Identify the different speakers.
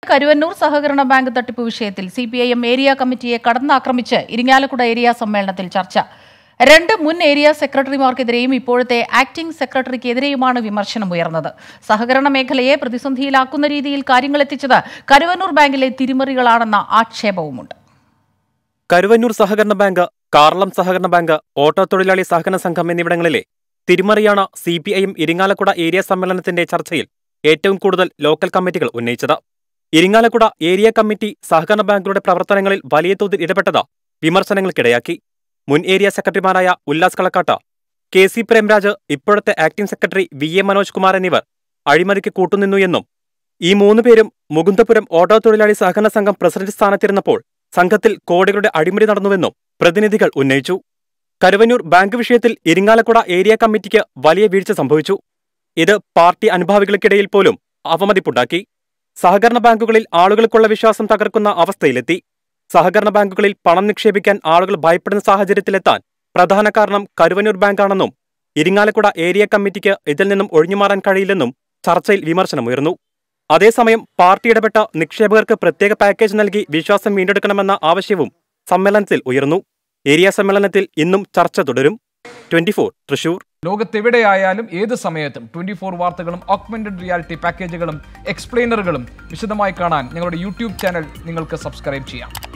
Speaker 1: കരുവന്നൂർ സഹകരണ ബാങ്ക് തട്ടിപ്പ് വിഷയത്തിൽ C P I M area കമ്മിറ്റിയെ കടന്നാക്രമിച്ച് ഇരിങ്ങാലക്കുട ഏരിയ സമ്മേളനത്തിൽ ചർച്ച രണ്ട് മുൻ ഏരിയ സെക്രട്ടറിമാർക്കെതിരെയും ഇപ്പോഴത്തെ ആക്ടിംഗ് സെക്രട്ടറിക്കെതിരെയുമാണ് വിമർശനം ഉയർന്നത് സഹകരണ മേഖലയെ പ്രതിസന്ധിയിലാക്കുന്ന രീതിയിൽ കാര്യങ്ങൾ എത്തിച്ചത് കരുവന്നൂർ ബാങ്കിലെ തിരിമറികളാണെന്ന ആക്ഷേപവുമുണ്ട്
Speaker 2: കരുവന്നൂർ സഹകരണ ബാങ്ക് കാർളം സഹകരണ ബാങ്ക് ഓട്ടോ തൊഴിലാളി സഹകരണ സംഘം എന്നിവിടങ്ങളിലെ തിരിമറിയാണ് C P I M Irinjalakuda area സമ്മേളനത്തിന്റെ ചർച്ചയിൽ ഏറ്റവും കൂടുതൽ ലോക്കൽ കമ്മിറ്റികൾ ഉന്നയിച്ചത് ഇരിങ്ങാലക്കുട ഏരിയ കമ്മിറ്റി സഹകരണ ബാങ്കുകളുടെ പ്രവർത്തനങ്ങളിൽ വലിയ തോതിൽ ഇടപെട്ടത് വിമർശനങ്ങൾക്കിടയാക്കി മുൻ ഏരിയ സെക്രട്ടറിമാരായ ഉല്ലാസ് കളക്കാട്ട് കെ സി പ്രേംരാജ് ഇപ്പോഴത്തെ acting secretary V A Manoj Kumar എന്നിവർ അഴിമതിക്ക് കൂട്ടുനിന്നു എന്നും ഈ മൂന്ന് പേരും മുകുന്ദപുരം ഓട്ടോ തൊഴിലാളി സഹകരണ സംഘം പ്രസിഡന്റ് സ്ഥാനത്തിരുന്നപ്പോൾ സംഘത്തിൽ കോടികളുടെ അഴിമതി നടന്നുവെന്നും പ്രതിനിധികൾ ഉന്നയിച്ചു കരുവന്നൂർ ബാങ്ക് വിഷയത്തിൽ ഇരിങ്ങാലക്കുട ഏരിയ കമ്മിറ്റിക്ക് വലിയ വീഴ്ച സംഭവിച്ചു ഇത് പാർട്ടി അനുഭാവികൾക്കിടയിൽ പോലും അവമതിപ്പുണ്ടാക്കി സഹകരണ ബാങ്കുകളിൽ ആളുകൾക്കുള്ള വിശ്വാസം തകർക്കുന്ന അവസ്ഥയിലെത്തി സഹകരണ ബാങ്കുകളിൽ പണം നിക്ഷേപിക്കാൻ ആളുകൾ ഭയപ്പെടുന്ന സാഹചര്യത്തിലെത്താൻ പ്രധാന കാരണം കരുവന്നൂർ ബാങ്കാണെന്നും ഇരിങ്ങാലക്കുട ഏരിയ കമ്മിറ്റിക്ക് ഇതിൽ നിന്നും ഒഴിഞ്ഞുമാറാൻ കഴിയില്ലെന്നും ചർച്ചയിൽ വിമർശനമുയർന്നു അതേസമയം പാർട്ടി ഇടപെട്ട നിക്ഷേപകർക്ക് പ്രത്യേക പാക്കേജ് നൽകി വിശ്വാസം വീണ്ടെടുക്കണമെന്ന ആവശ്യവും സമ്മേളനത്തിൽ ഉയർന്നു ഏരിയ സമ്മേളനത്തിൽ ഇന്നും ചർച്ച തുടരും ട്വന്റി തൃശൂർ
Speaker 3: ലോകത്തെവിടെയായാലും ഏത് സമയത്തും ട്വന്റി ഫോർ വാർത്തകളും ഓഗ്മെന്റഡ് റിയാലിറ്റി പാക്കേജുകളും എക്സ്പ്ലെയിനറുകളും വിശദമായി കാണാൻ ഞങ്ങളുടെ യൂട്യൂബ് ചാനൽ നിങ്ങൾക്ക് സബ്സ്ക്രൈബ് ചെയ്യാം